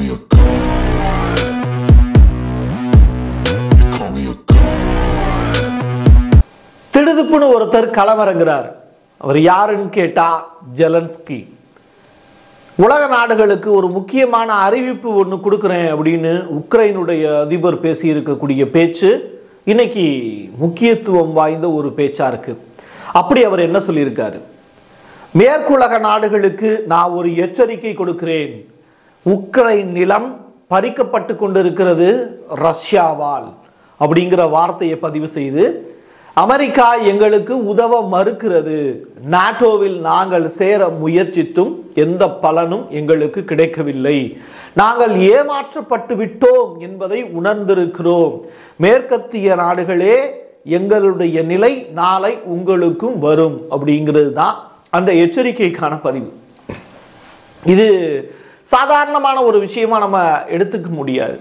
me a god. You call me a god. திடுதுப்புன்னு ஒருத்தர் களமிறங்குறார் அவர் யாருன்னு கேட்டா ஜெலன்ஸ்கி உலக நாடுகளுக்கு ஒரு முக்கியமான அறிவிப்பு ஒன்று கொடுக்குறேன் அப்படின்னு உக்ரைனுடைய அதிபர் பேசி இருக்கக்கூடிய பேச்சு இன்னைக்கு முக்கியத்துவம் வாய்ந்த ஒரு பேச்சா இருக்கு அப்படி அவர் என்ன சொல்லியிருக்காரு மேற்குலக நாடுகளுக்கு நான் ஒரு எச்சரிக்கை கொடுக்கிறேன் உக்ரைன் நிலம் பறிக்கப்பட்டு கொண்டிருக்கிறது ரஷ்யாவால் அப்படிங்கிற வார்த்தையை பதிவு செய்து அமெரிக்கா எங்களுக்கு உதவ மறுக்கிறது நாட்டோவில் நாங்கள் சேர முயற்சித்தும் எந்த பலனும் எங்களுக்கு கிடைக்கவில்லை நாங்கள் ஏமாற்றப்பட்டு விட்டோம் என்பதை உணர்ந்திருக்கிறோம் மேற்கத்திய நாடுகளே எங்களுடைய நிலை நாளை உங்களுக்கும் வரும் அப்படிங்கிறது தான் அந்த எச்சரிக்கைக்கான பதிவு இது சாதாரணமான ஒரு விஷயமா நம்ம எடுத்துக்க முடியாது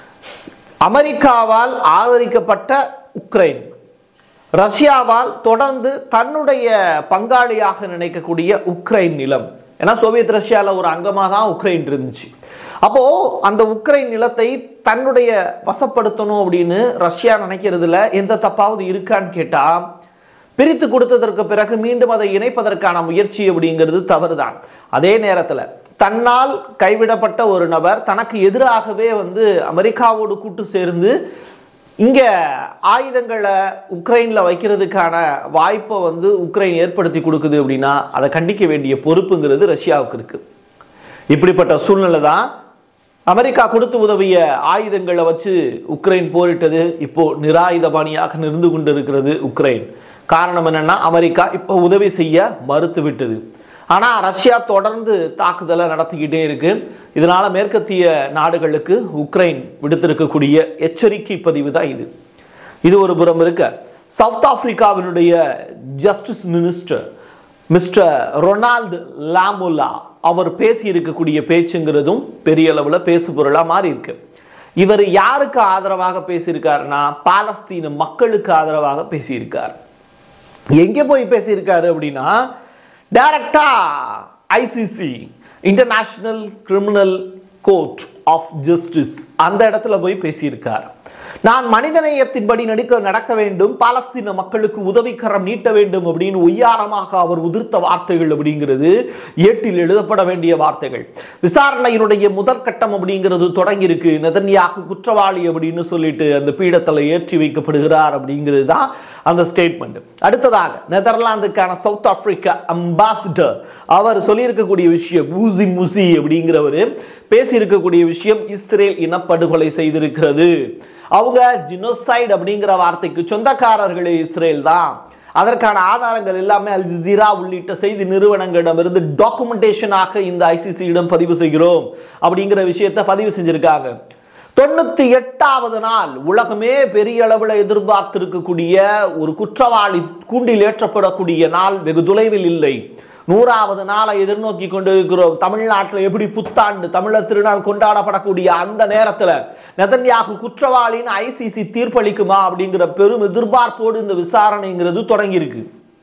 அமெரிக்காவால் ஆதரிக்கப்பட்ட உக்ரைன் ரஷ்யாவால் தொடர்ந்து தன்னுடைய பங்காளியாக நினைக்கக்கூடிய உக்ரைன் நிலம் ஏன்னா சோவியத் ரஷ்யாவில் ஒரு அங்கமாக தான் உக்ரைன் இருந்துச்சு அப்போ அந்த உக்ரைன் நிலத்தை தன்னுடைய வசப்படுத்தணும் அப்படின்னு ரஷ்யா நினைக்கிறதுல எந்த தப்பாவது இருக்கான்னு கேட்டா பிரித்து கொடுத்ததற்கு பிறகு மீண்டும் அதை இணைப்பதற்கான முயற்சி அப்படிங்கிறது தவறுதான் அதே நேரத்தில் தன்னால் கைவிடப்பட்ட ஒரு நபர் தனக்கு எதிராகவே வந்து அமெரிக்காவோடு கூட்டு சேர்ந்து இங்க ஆயுதங்களை உக்ரைன்ல வைக்கிறதுக்கான வாய்ப்பை வந்து உக்ரைன் ஏற்படுத்தி கொடுக்குது அப்படின்னா அதை கண்டிக்க வேண்டிய பொறுப்புங்கிறது ரஷ்யாவுக்கு இருக்கு இப்படிப்பட்ட சூழ்நிலை தான் அமெரிக்கா கொடுத்து உதவிய ஆயுதங்களை வச்சு உக்ரைன் போரிட்டது இப்போ நிராயுதபாணியாக நிருந்து கொண்டிருக்கிறது உக்ரைன் காரணம் என்னன்னா அமெரிக்கா இப்போ உதவி செய்ய மறுத்து விட்டது ஆனா ரஷ்யா தொடர்ந்து தாக்குதலை நடத்திக்கிட்டே இருக்கு இதனால மேற்கத்திய நாடுகளுக்கு உக்ரைன் விடுத்திருக்கக்கூடிய எச்சரிக்கை பதிவு தான் இது இது ஒரு புறம் இருக்க சவுத் ஆப்பிரிக்காவினுடைய justice minister mister Ronald Lamola அவர் பேசி இருக்கக்கூடிய பேச்சுங்கிறதும் பெரிய அளவில் பேசு பொருளா மாறி இருக்கு இவர் யாருக்கு ஆதரவாக பேசியிருக்காருன்னா பாலஸ்தீன மக்களுக்கு ஆதரவாக பேசியிருக்கார் எங்கே போய் பேசியிருக்காரு அப்படின்னா டைரக்டா ICC international criminal court of justice அந்த இடத்துல போய் பேசியிருக்கார் நான் மனிதநேயத்தின்படி நடிக்க நடக்க வேண்டும் பாலஸ்தீன மக்களுக்கு உதவிக்கரம் நீட்ட வேண்டும் அப்படின்னு ஒய்யாரமாக அவர் உதிர்த்த வார்த்தைகள் அப்படிங்கிறது ஏட்டில் எழுதப்பட வேண்டிய வார்த்தைகள் விசாரணையினுடைய முதற்கட்டம் அப்படிங்கிறது தொடங்கி இருக்கு நெதன்யாகு குற்றவாளி அப்படின்னு சொல்லிட்டு அந்த பீடத்தில் ஏற்றி வைக்கப்படுகிறார் அப்படிங்கிறது தான் அந்த ஸ்டேட்மெண்ட் அடுத்ததாக நெதர்லாந்துக்கான சவுத் ஆப்பிரிக்கா அம்பாசிடர் அவர் சொல்லியிருக்கக்கூடிய விஷயம் ஊசி முசி அப்படிங்கிறவர் பேசியிருக்கக்கூடிய விஷயம் இஸ்ரேல் இனப்படுகொலை செய்திருக்கிறது அவங்க ஜினோசைட் அப்படிங்கிற வார்த்தைக்கு சொந்தக்காரர்களே இஸ்ரேல் தான் அதற்கான ஆதாரங்கள் எல்லாமே அல் ஜசீரா உள்ளிட்ட செய்தி நிறுவனங்களிடமிருந்து டாக்குமெண்டேஷனாக இந்த ஐசிசியிடம் பதிவு செய்கிறோம் அப்படிங்கிற விஷயத்தை பதிவு செஞ்சிருக்காங்க தொண்ணூத்தி எட்டாவது நாள் உலகமே பெரிய அளவில் எதிர்பார்த்திருக்கக்கூடிய ஒரு குற்றவாளி கூண்டில் ஏற்றப்படக்கூடிய நாள் வெகு தொலைவில் இல்லை நூறாவது நாளை எதிர்நோக்கி கொண்டு இருக்கிறோம் தமிழ்நாட்டில் எப்படி புத்தாண்டு தமிழர் திருநாள் கொண்டாடப்படக்கூடிய அந்த நேரத்தில் நெதன்யாகு குற்றவாளின்னு ஐசிசி தீர்ப்பளிக்குமா அப்படிங்கிற பெரும் எதிர்பார்ப்போடு இந்த விசாரணைங்கிறது தொடங்கியிருக்கு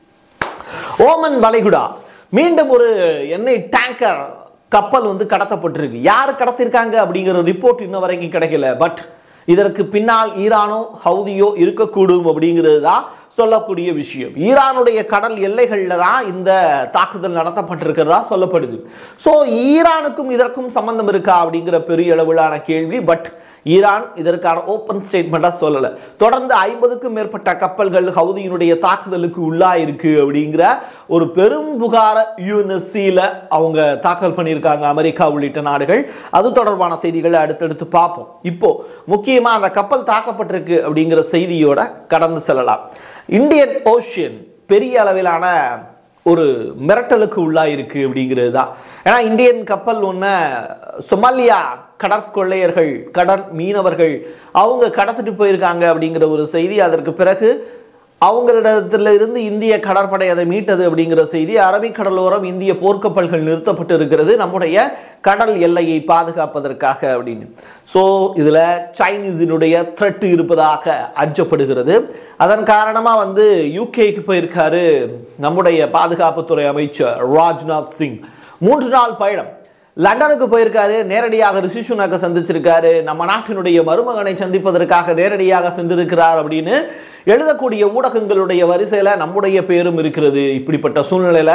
ஓமன் வளைகுடா மீண்டும் ஒரு எண்ணெய் டேங்கர் கப்பல் வந்து கடத்தப்பட்டிருக்கு யார் கடத்திருக்காங்க அப்படிங்கிற ரிப்போர்ட் இன்ன வரைக்கும் கிடைக்கல பட் இதற்கு பின்னால் ஈரானோ ஹவுதியோ இருக்கக்கூடும் அப்படிங்கிறது தான் சொல்லக்கூடிய விஷயம் ஈரானுடைய கடல் எல்லைகளில் தான் இந்த தாக்குதல் நடத்தப்பட்டிருக்கிறதா சொல்லப்படுது ஸோ ஈரானுக்கும் இதற்கும் சம்பந்தம் இருக்கா அப்படிங்கிற பெரிய அளவிலான கேள்வி பட் ஈரான் இதற்கான ஓப்பன் ஸ்டேட்மெண்ட்டாக சொல்லலை தொடர்ந்து ஐம்பதுக்கும் மேற்பட்ட கப்பல்கள் ஹவுதியினுடைய தாக்குதலுக்கு உள்ளாயிருக்கு அப்படிங்கிற ஒரு பெரும் புகார யூஎன்எஸ்சியில் அவங்க தாக்கல் பண்ணியிருக்காங்க அமெரிக்கா உள்ளிட்ட நாடுகள் அது தொடர்பான செய்திகளை அடுத்தடுத்து பார்ப்போம் இப்போ முக்கியமாக அந்த கப்பல் தாக்கப்பட்டிருக்கு அப்படிங்கிற செய்தியோட கடந்து செல்லலாம் இந்தியன் ஓஷியன் பெரிய அளவிலான ஒரு மிரட்டலுக்கு உள்ளாயிருக்கு அப்படிங்கிறது தான் ஏன்னா இந்தியன் கப்பல் ஒன்று சொமாலியா கடற்கொள்ளையர்கள் கடற் மீனவர்கள் அவங்க கடத்திட்டு போயிருக்காங்க அப்படிங்கிற ஒரு செய்தி அதற்கு பிறகு அவங்களிடத்துல இருந்து இந்திய கடற்படை அதை மீட்டது அப்படிங்கிற செய்தி அரபிக்கடலோரம் இந்திய போர்க்கப்பல்கள் நிறுத்தப்பட்டு இருக்கிறது நம்முடைய கடல் எல்லையை பாதுகாப்பதற்காக அப்படின்னு ஸோ இதில் சைனீஸினுடைய த்ரெட் இருப்பதாக அஞ்சப்படுகிறது அதன் காரணமாக வந்து யூகேக்கு போயிருக்காரு நம்முடைய பாதுகாப்புத்துறை அமைச்சர் ராஜ்நாத் சிங் மூன்று நாள் பயணம் லண்டனுக்கு போயிருக்காரு நேரடியாக ரிஷி சுனக்கை சந்திச்சிருக்காரு நம்ம நாட்டினுடைய மருமகனை சந்திப்பதற்காக நேரடியாக சென்றிருக்கிறார் அப்படின்னு எழுதக்கூடிய ஊடகங்களுடைய வரிசையில நம்முடைய பேரும் இருக்கிறது இப்படிப்பட்ட சூழ்நிலையில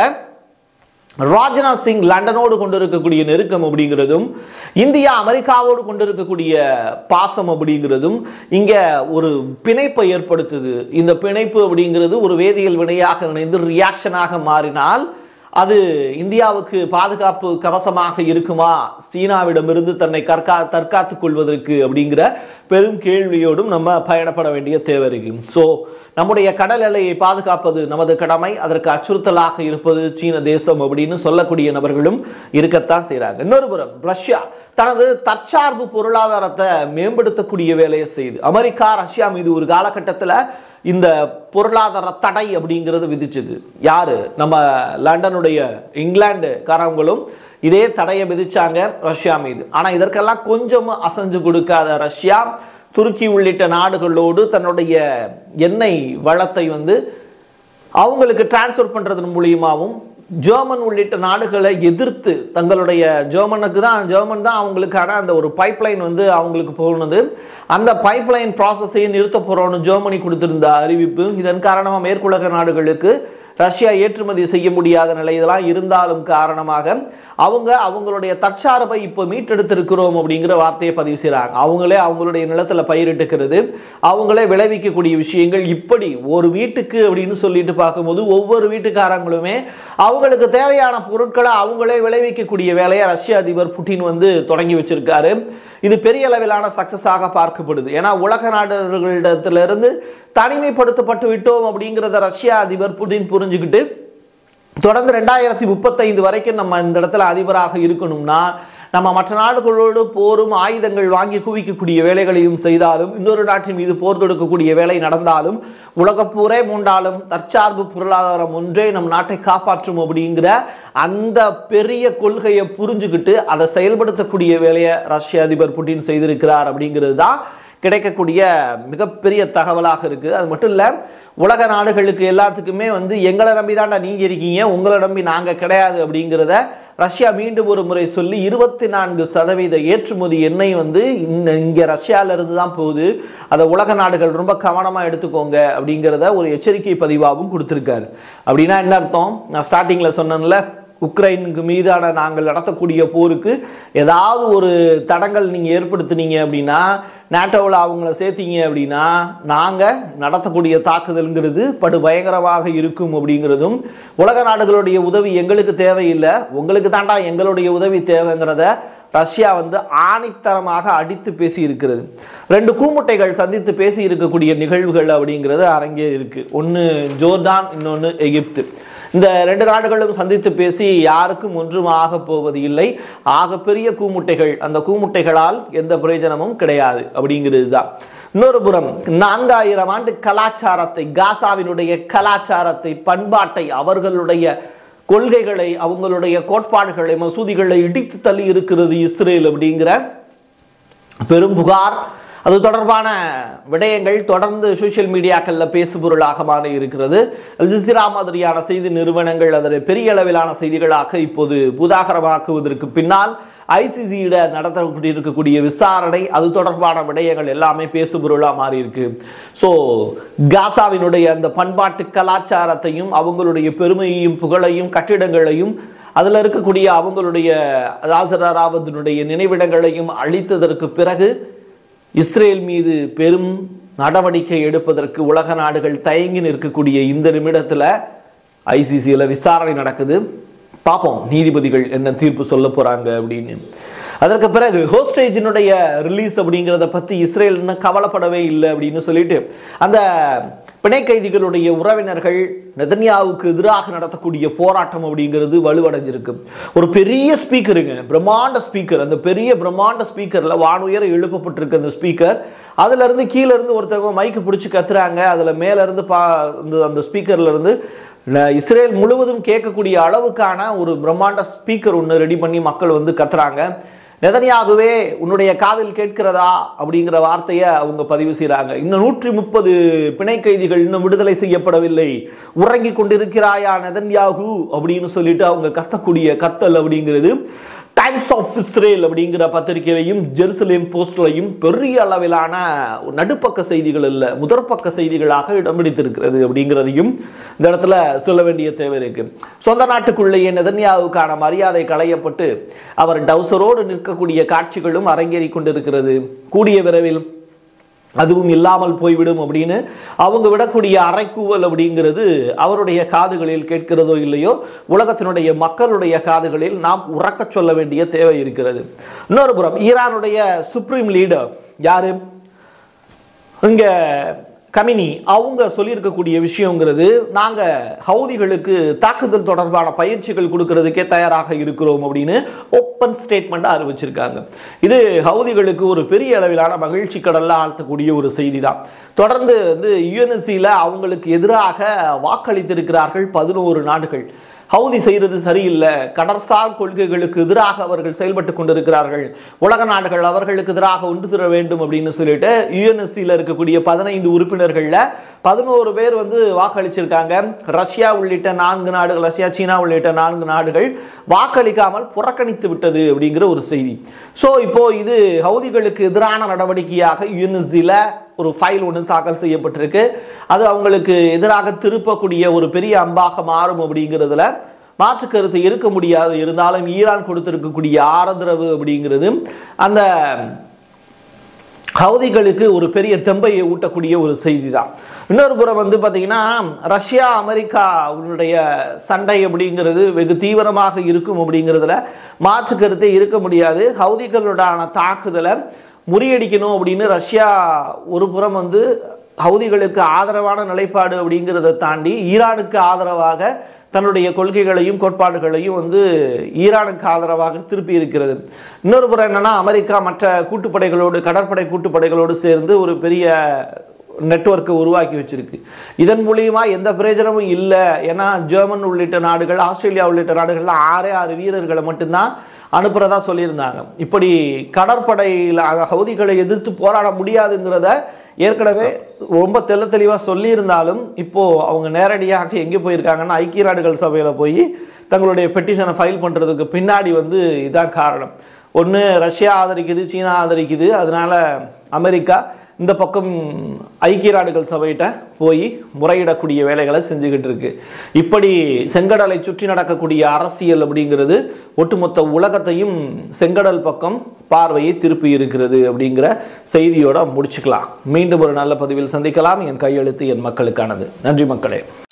ராஜ்நாத் சிங் லண்டனோடு கொண்டிருக்கக்கூடிய நெருக்கம் அப்படிங்கிறதும் இந்தியா அமெரிக்காவோடு கொண்டிருக்கக்கூடிய பாசம் அப்படிங்கிறதும் இங்க ஒரு பிணைப்பை ஏற்படுத்துது இந்த பிணைப்பு அப்படிங்கிறது ஒரு வேதியியல் வினையாக இணைந்து ரியாக்ஷனாக மாறினால் அது இந்தியாவுக்கு பாதுகாப்பு கவசமாக இருக்குமா சீனாவிடமிருந்து தன்னை கற்கா தற்காத்துக் கொள்வதற்கு அப்படிங்கிற பெரும் கேள்வியோடும் நம்ம பயணப்பட வேண்டிய தேவை இருக்கு ஸோ நம்முடைய கடல் எல்லையை பாதுகாப்பது நமது கடமை அதற்கு அச்சுறுத்தலாக இருப்பது சீன தேசம் அப்படின்னு சொல்லக்கூடிய நபர்களும் இருக்கத்தான் செய்றாங்க இன்னொரு புறம் ரஷ்யா தனது தற்சார்பு பொருளாதாரத்தை மேம்படுத்தக்கூடிய வேலையை செய்து அமெரிக்கா ரஷ்யா மீது ஒரு காலகட்டத்தில் இந்த பொருளாதார தடை அப்படிங்கிறது விதிச்சது யாரு நம்ம லண்டனுடைய இங்கிலாந்து காரவங்களும் இதே தடையை விதிச்சாங்க ரஷ்யா மீது ஆனா இதற்கெல்லாம் கொஞ்சமும் அசைஞ்சு கொடுக்காத ரஷ்யா துருக்கி உள்ளிட்ட நாடுகளோடு தன்னுடைய எண்ணெய் வளத்தை வந்து அவங்களுக்கு டிரான்ஸ்ஃபர் பண்றதன் மூலியமாகவும் ஜெர்மன் உள்ளிட்ட நாடுகளை எதிர்த்து தங்களுடைய ஜெர்மனுக்கு தான் ஜெர்மன் தான் அவங்களுக்கான அந்த ஒரு பைப்லைன் வந்து அவங்களுக்கு போனது அந்த பைப்லைன் ப்ராசஸையும் நிறுத்த போறோம்னு ஜெர்மனி கொடுத்திருந்த அறிவிப்பு இதன் காரணமாக மேற்குலக நாடுகளுக்கு ரஷ்யா ஏற்றுமதி செய்ய முடியாத நிலை இதெல்லாம் இருந்தாலும் காரணமாக அவங்க அவங்களுடைய தற்சார்பை இப்போ மீட்டெடுத்திருக்கிறோம் அப்படிங்கிற வார்த்தையை பதிவு செய்கிறாங்க அவங்களே அவங்களுடைய நிலத்துல பயிரிட்டுக்கிறது அவங்களே விளைவிக்கக்கூடிய விஷயங்கள் இப்படி ஒரு வீட்டுக்கு அப்படின்னு சொல்லிட்டு பார்க்கும்போது ஒவ்வொரு வீட்டுக்காரங்களுமே அவங்களுக்கு தேவையான பொருட்களை அவங்களே விளைவிக்கக்கூடிய வேலையை ரஷ்ய அதிபர் புட்டின் வந்து தொடங்கி வச்சிருக்காரு இது பெரிய அளவிலான சக்சஸாக பார்க்கப்படுது ஏன்னா உலக நாடுகளிடத்திலிருந்து தனிமைப்படுத்தப்பட்டு விட்டோம் அப்படிங்கிறத ரஷ்ய அதிபர் புட்டின் புரிஞ்சுக்கிட்டு தொடர்ந்து ரெண்டாயிரத்தி முப்பத்தைந்து வரைக்கும் நம்ம இந்த இடத்துல அதிபராக இருக்கணும்னா நம்ம மற்ற நாடுகளோடு போரும் ஆயுதங்கள் வாங்கி குவிக்கக்கூடிய வேலைகளையும் செய்தாலும் இன்னொரு நாட்டின் மீது போர் தொடுக்கக்கூடிய வேலை நடந்தாலும் உலகப்பூரே மூண்டாலும் தற்சார்பு பொருளாதாரம் ஒன்றே நம் நாட்டை காப்பாற்றும் அப்படிங்கிற அந்த பெரிய கொள்கையை புரிஞ்சுக்கிட்டு அதை செயல்படுத்தக்கூடிய வேலையை ரஷ்ய அதிபர் புட்டின் செய்திருக்கிறார் அப்படிங்கிறது தான் கிடைக்கக்கூடிய மிகப்பெரிய தகவலாக இருக்குது அது மட்டும் இல்லை உலக நாடுகளுக்கு எல்லாத்துக்குமே வந்து எங்களை நம்பி தான்டா நீங்கள் இருக்கீங்க உங்களை நம்பி நாங்கள் கிடையாது அப்படிங்கிறத ரஷ்யா மீண்டும் ஒரு முறை சொல்லி இருபத்தி நான்கு சதவீத ஏற்றுமதி எண்ணெய் வந்து இன்ன- இங்க ரஷ்யால இருந்து தான் போகுது அதை உலக நாடுகள் ரொம்ப கவனமா எடுத்துக்கோங்க அப்படிங்கிறத ஒரு எச்சரிக்கை பதிவாகவும் கொடுத்திருக்காரு அப்படின்னா என்ன அர்த்தம் நான் ஸ்டார்டிங்ல சொன்னேன்ல உக்ரைனுக்கு மீதான நாங்கள் நடத்தக்கூடிய போருக்கு ஏதாவது ஒரு தடங்கள் நீங்கள் ஏற்படுத்துனீங்க அப்படின்னா நேட்டோவில் அவங்கள சேர்த்தீங்க அப்படின்னா நாங்கள் நடத்தக்கூடிய தாக்குதல்ங்கிறது படு பயங்கரமாக இருக்கும் அப்படிங்கிறதும் உலக நாடுகளுடைய உதவி எங்களுக்கு தேவையில்லை உங்களுக்கு தாண்டா எங்களுடைய உதவி தேவைங்கிறத ரஷ்யா வந்து ஆணித்தரமாக அடித்து பேசி இருக்கிறது ரெண்டு கூமுட்டைகள் சந்தித்து பேசி இருக்கக்கூடிய நிகழ்வுகள் அப்படிங்கிறது அரங்கே இருக்கு ஒன்று ஜோர்டான் இன்னொன்று எகிப்து இந்த ரெண்டு நாடுகளும் சந்தித்து பேசி யாருக்கும் ஒன்றும் ஆக போவது இல்லை ஆகப்பெரிய கூமுட்டைகள் அந்த கூமுட்டைகளால் எந்த பிரயோஜனமும் கிடையாது அப்படிங்கிறது தான் இன்னொரு புறம் நான்காயிரம் ஆண்டு கலாச்சாரத்தை காசாவினுடைய கலாச்சாரத்தை பண்பாட்டை அவர்களுடைய கொள்கைகளை அவங்களுடைய கோட்பாடுகளை மசூதிகளை இடித்து தள்ளி இருக்கிறது இஸ்ரேல் அப்படிங்கிற பெரும் புகார் அது தொடர்பான விடயங்கள் தொடர்ந்து சோஷியல் மீடியாக்களில் பேசுபொருளாக மாறி இருக்கிறது அல் ஜசீரா மாதிரியான செய்தி நிறுவனங்கள் அதனை பெரிய அளவிலான செய்திகளாக இப்போது பூதாகரமாக்குவதற்கு பின்னால் ஐசிசியிட நடத்தக்கூடிய இருக்கக்கூடிய விசாரணை அது தொடர்பான விடயங்கள் எல்லாமே பேசுபொருளாக மாறி இருக்கு ஸோ காசாவினுடைய அந்த பண்பாட்டு கலாச்சாரத்தையும் அவங்களுடைய பெருமையையும் புகழையும் கட்டிடங்களையும் அதில் இருக்கக்கூடிய அவங்களுடைய ராசர் ராவத்தினுடைய நினைவிடங்களையும் அழித்ததற்கு பிறகு இஸ்ரேல் மீது பெரும் நடவடிக்கை எடுப்பதற்கு உலக நாடுகள் தயங்கி நிற்கக்கூடிய இந்த நிமிடத்தில் ஐசிசியில் விசாரணை நடக்குது பார்ப்போம் நீதிபதிகள் என்ன தீர்ப்பு சொல்ல போறாங்க அப்படின்னு அதற்கு பிறகு ஹோஸ்டேஜினுடைய ரிலீஸ் அப்படிங்கிறத பத்தி இஸ்ரேல் இன்னும் கவலைப்படவே இல்லை அப்படின்னு சொல்லிட்டு அந்த பிணை கைதிகளுடைய உறவினர்கள் நெதன்யாவுக்கு எதிராக நடத்தக்கூடிய போராட்டம் அப்படிங்கிறது வலுவடைஞ்சிருக்கு ஒரு பெரிய ஸ்பீக்கருங்க பிரம்மாண்ட ஸ்பீக்கர் அந்த பெரிய பிரம்மாண்ட ஸ்பீக்கர்ல வானுயர எழுப்பப்பட்டிருக்க அந்த ஸ்பீக்கர் அதுல இருந்து கீழ இருந்து ஒருத்தவங்க மைக்கு பிடிச்சி கத்துறாங்க அதுல மேல இருந்து பா இந்த அந்த ஸ்பீக்கர்ல இருந்து ந- இஸ்ரேல் முழுவதும் கேட்கக்கூடிய அளவுக்கான ஒரு பிரம்மாண்ட ஸ்பீக்கர் ஒன்று ரெடி பண்ணி மக்கள் வந்து கத்துறாங்க நெதனியாகவே உன்னுடைய காதில் கேட்கிறதா அப்படிங்கிற வார்த்தையை அவங்க பதிவு செய்கிறாங்க இன்னும் நூற்றி முப்பது பிணை கைதிகள் இன்னும் விடுதலை செய்யப்படவில்லை உறங்கி கொண்டிருக்கிறாயா நெதன்யாகு அப்படின்னு சொல்லிட்டு அவங்க கத்தக்கூடிய கத்தல் அப்படிங்கிறது டைம்ஸ் ஆஃப் இஸ்ரேல் அப்படிங்கிற பத்திரிகையிலையும் ஜெருசலேம் போஸ்ட்லையும் பெரிய அளவிலான நடுப்பக்க செய்திகள் இல்லை முதற்பக்க செய்திகளாக இடம் பிடித்திருக்கிறது அப்படிங்கிறதையும் இந்த இடத்துல சொல்ல வேண்டிய தேவை இருக்கு சொந்த நாட்டுக்குள்ளேயே நெதன்யாவுக்கான மரியாதை களையப்பட்டு அவர் டவுசரோடு நிற்கக்கூடிய காட்சிகளும் அரங்கேறி கொண்டிருக்கிறது கூடிய விரைவில் அதுவும் இல்லாமல் போய்விடும் அப்படின்னு அவங்க விடக்கூடிய அரைக்கூவல் அப்படிங்கிறது அவருடைய காதுகளில் கேட்கிறதோ இல்லையோ உலகத்தினுடைய மக்களுடைய காதுகளில் நாம் உறக்கச் சொல்ல வேண்டிய தேவை இருக்கிறது இன்னொரு புறம் ஈரானுடைய சுப்ரீம் லீடர் யாரு இங்க கமினி அவங்க சொல்லியிருக்கக்கூடிய விஷயங்கிறது நாங்க ஹவுதிகளுக்கு தாக்குதல் தொடர்பான பயிற்சிகள் கொடுக்கறதுக்கே தயாராக இருக்கிறோம் அப்படின்னு ஓப்பன் ஸ்டேட்மெண்ட் அறிவிச்சிருக்காங்க இது ஹவுதிகளுக்கு ஒரு பெரிய அளவிலான மகிழ்ச்சி கடல்ல ஆழ்த்தக்கூடிய ஒரு செய்தி தான் தொடர்ந்து வந்து யுஎன்எஸ்சியில் அவங்களுக்கு எதிராக வாக்களித்திருக்கிறார்கள் பதினோரு நாடுகள் ஹவுதி செய்கிறது சரியில்லை கடற்சார் கொள்கைகளுக்கு எதிராக அவர்கள் செயல்பட்டு கொண்டிருக்கிறார்கள் உலக நாடுகள் அவர்களுக்கு எதிராக ஒன்று தர வேண்டும் அப்படின்னு சொல்லிட்டு யுஎன்எஸ்சியில் இருக்கக்கூடிய பதினைந்து உறுப்பினர்களில் பதினோரு பேர் வந்து வாக்களிச்சிருக்காங்க ரஷ்யா உள்ளிட்ட நான்கு நாடுகள் ரஷ்யா சீனா உள்ளிட்ட நான்கு நாடுகள் வாக்களிக்காமல் புறக்கணித்து விட்டது அப்படிங்கிற ஒரு செய்தி ஸோ இப்போ இது ஹவுதிகளுக்கு எதிரான நடவடிக்கையாக யுஎன்எஸ்சியில் ஒரு ஃபைல் ஒன்று தாக்கல் செய்யப்பட்டிருக்கு அது அவங்களுக்கு எதிராக திருப்பக்கூடிய ஒரு பெரிய அம்பாக மாறும் அப்படிங்கிறதுல மாற்று கருத்து இருக்க முடியாது இருந்தாலும் ஈரான் கொடுத்திருக்கக்கூடிய ஆதரவு அப்படிங்கிறது அந்த ஹவுதிகளுக்கு ஒரு பெரிய தெம்பையை ஊட்டக்கூடிய ஒரு செய்தி தான் இன்னொரு புறம் வந்து பார்த்தீங்கன்னா ரஷ்யா அமெரிக்காவுடைய சண்டை அப்படிங்கிறது வெகு தீவிரமாக இருக்கும் அப்படிங்கிறதுல மாற்று கருத்தே இருக்க முடியாது ஹவுதிகளுடான தாக்குதலை முறியடிக்கணும் அப்படின்னு ரஷ்யா ஒரு புறம் வந்து ஹவுதிகளுக்கு ஆதரவான நிலைப்பாடு அப்படிங்கிறத தாண்டி ஈரானுக்கு ஆதரவாக தன்னுடைய கொள்கைகளையும் கோட்பாடுகளையும் வந்து ஈரானுக்கு ஆதரவாக திருப்பி இருக்கிறது இன்னொரு புறம் என்னன்னா அமெரிக்கா மற்ற கூட்டுப்படைகளோடு கடற்படை கூட்டுப்படைகளோடு சேர்ந்து ஒரு பெரிய நெட்வொர்க்கை உருவாக்கி வச்சிருக்கு இதன் மூலியமா எந்த பிரயோஜனமும் இல்லை ஏன்னா ஜெர்மன் உள்ளிட்ட நாடுகள் ஆஸ்திரேலியா உள்ளிட்ட நாடுகள்ல ஆறே ஆறு வீரர்களை மட்டும்தான் அனுப்புறதா சொல்லியிருந்தாங்க இப்படி கடற்படையில் ஹவுதிகளை எதிர்த்து போராட முடியாதுங்கிறத ஏற்கனவே ரொம்ப தெள்ள தெளிவாக சொல்லியிருந்தாலும் இப்போ அவங்க நேரடியாக எங்கே போயிருக்காங்கன்னா ஐக்கிய நாடுகள் சபையில் போய் தங்களுடைய பெட்டிஷனை ஃபைல் பண்ணுறதுக்கு பின்னாடி வந்து இதான் காரணம் ஒன்று ரஷ்யா ஆதரிக்குது சீனா ஆதரிக்குது அதனால அமெரிக்கா இந்த பக்கம் ஐக்கிய நாடுகள் சபையிட்ட போய் முறையிடக்கூடிய வேலைகளை செஞ்சுக்கிட்டு இருக்கு இப்படி செங்கடலை சுற்றி நடக்கக்கூடிய அரசியல் அப்படிங்கிறது ஒட்டுமொத்த உலகத்தையும் செங்கடல் பக்கம் பார்வையை திருப்பி இருக்கிறது அப்படிங்கிற செய்தியோட முடிச்சுக்கலாம் மீண்டும் ஒரு நல்ல பதிவில் சந்திக்கலாம் என் கையெழுத்து என் மக்களுக்கானது நன்றி மக்களே